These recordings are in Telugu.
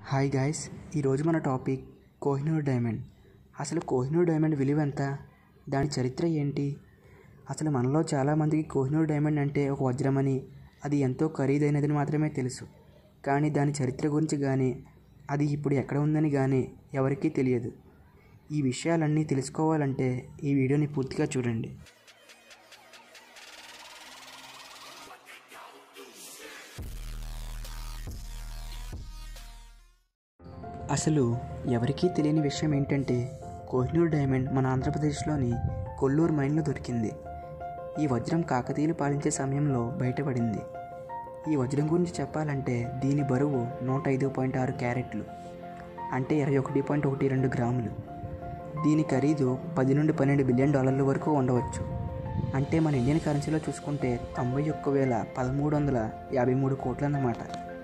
హాయ్ గాయ్స్ ఈరోజు మన టాపిక్ కోహినూర్ డైమండ్ అసలు కోహినూర్ డైమండ్ విలువ ఎంత దాని చరిత్ర ఏంటి అసలు మనలో చాలామందికి కోహినూర్ డైమండ్ అంటే ఒక వజ్రమని అది ఎంతో ఖరీదైనదని మాత్రమే తెలుసు కానీ దాని చరిత్ర గురించి కానీ అది ఇప్పుడు ఎక్కడ ఉందని కానీ ఎవరికీ తెలియదు ఈ విషయాలన్నీ తెలుసుకోవాలంటే ఈ వీడియోని పూర్తిగా చూడండి అసలు ఎవరికీ తెలియని విషయం ఏంటంటే కోహినూర్ డైమండ్ మన ఆంధ్రప్రదేశ్లోని కొల్లూరు మైన్లో దొరికింది ఈ వజ్రం కాకతీయులు పాలించే సమయంలో బయటపడింది ఈ వజ్రం గురించి చెప్పాలంటే దీని బరువు నూట ఐదు పాయింట్ ఆరు క్యారెట్లు అంటే ఇరవై ఒకటి పాయింట్ ఒకటి రెండు గ్రాములు దీని ఖరీదు పది నుండి పన్నెండు బిలియన్ డాలర్ల వరకు ఉండవచ్చు అంటే మన ఇండియన్ కరెన్సీలో చూసుకుంటే తొంభై ఒక్క వేల పదమూడు వందల యాభై మూడు కోట్లు అన్నమాట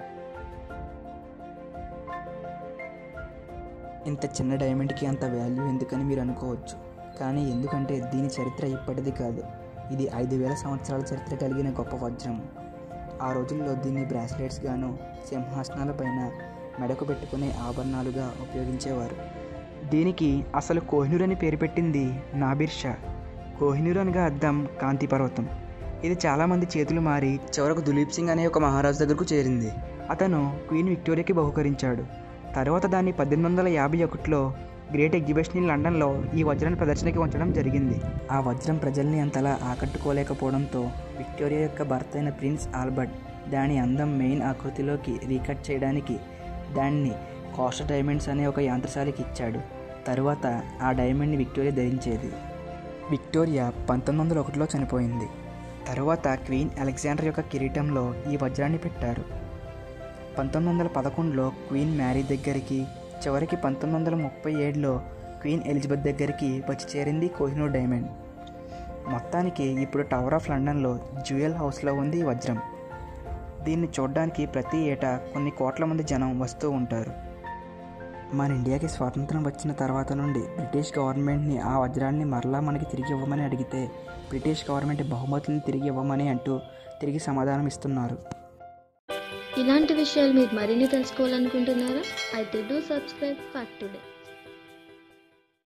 ఇంత చిన్న డైమండ్కి అంత వాల్యూ ఎందుకని మీరు అనుకోవచ్చు కానీ ఎందుకంటే దీని చరిత్ర ఇప్పటిది కాదు ఇది ఐదు వేల సంవత్సరాల చరిత్ర కలిగిన గొప్ప వజ్రం ఆ రోజుల్లో దీన్ని బ్రాస్లెట్స్ గాను సింహాసనాల పైన మెడకు పెట్టుకునే ఆభరణాలుగా ఉపయోగించేవారు దీనికి అసలు కోహినూర్ అని పేరు పెట్టింది నాబిర్ షా కోహినూర్ అనగా అర్థం కాంతి పర్వతం ఇది చాలామంది చేతులు మారి చివరకు దులీప్ సింగ్ అనే ఒక మహారాజు దగ్గరకు చేరింది అతను క్వీన్ విక్టోరియాకి బహుకరించాడు తర్వాత దాన్ని పద్దెనిమిది వందల యాభై ఒకటిలో గ్రేట్ ఎగ్జిబిషన్ ఇన్ లండన్లో ఈ వజ్రాన్ని ప్రదర్శనకి ఉంచడం జరిగింది ఆ వజ్రం ప్రజల్ని అంతలా ఆకట్టుకోలేకపోవడంతో విక్టోరియా యొక్క భర్త అయిన ప్రిన్స్ ఆల్బర్ట్ దాని అందం మెయిన్ ఆకృతిలోకి రీకట్ చేయడానికి దాన్ని కోస్ట డైమండ్స్ అనే ఒక యంత్రశాలకి ఇచ్చాడు తరువాత ఆ డైమండ్ని విక్టోరియా ధరించేది విక్టోరియా పంతొమ్మిది వందల ఒకటిలో చనిపోయింది తరువాత క్వీన్ అలెగ్జాండర్ యొక్క కిరీటంలో ఈ వజ్రాన్ని పెట్టారు పంతొమ్మిది వందల పదకొండులో క్వీన్ మ్యారీ దగ్గరికి చివరికి పంతొమ్మిది వందల ముప్పై ఏడులో క్వీన్ ఎలిజబెత్ దగ్గరికి వచ్చి చేరింది కోహినూర్ డైమండ్ మొత్తానికి ఇప్పుడు టవర్ ఆఫ్ లండన్లో జ్యువెల్ హౌస్లో ఉంది ఈ వజ్రం దీన్ని చూడడానికి ప్రతి ఏటా కొన్ని కోట్ల మంది జనం వస్తూ ఉంటారు మన ఇండియాకి స్వాతంత్రం వచ్చిన తర్వాత నుండి బ్రిటిష్ గవర్నమెంట్ని ఆ వజ్రాన్ని మరలా మనకి తిరిగి ఇవ్వమని అడిగితే బ్రిటిష్ గవర్నమెంట్ బహుమతులను తిరిగి ఇవ్వమని అంటూ తిరిగి సమాధానం ఇస్తున్నారు ఇలాంటి విషయాలు మీరు మరిన్ని తెలుసుకోవాలనుకుంటున్నారా అయితే డూ సబ్స్క్రైబ్ ఫ్యాక్ట్ టుడే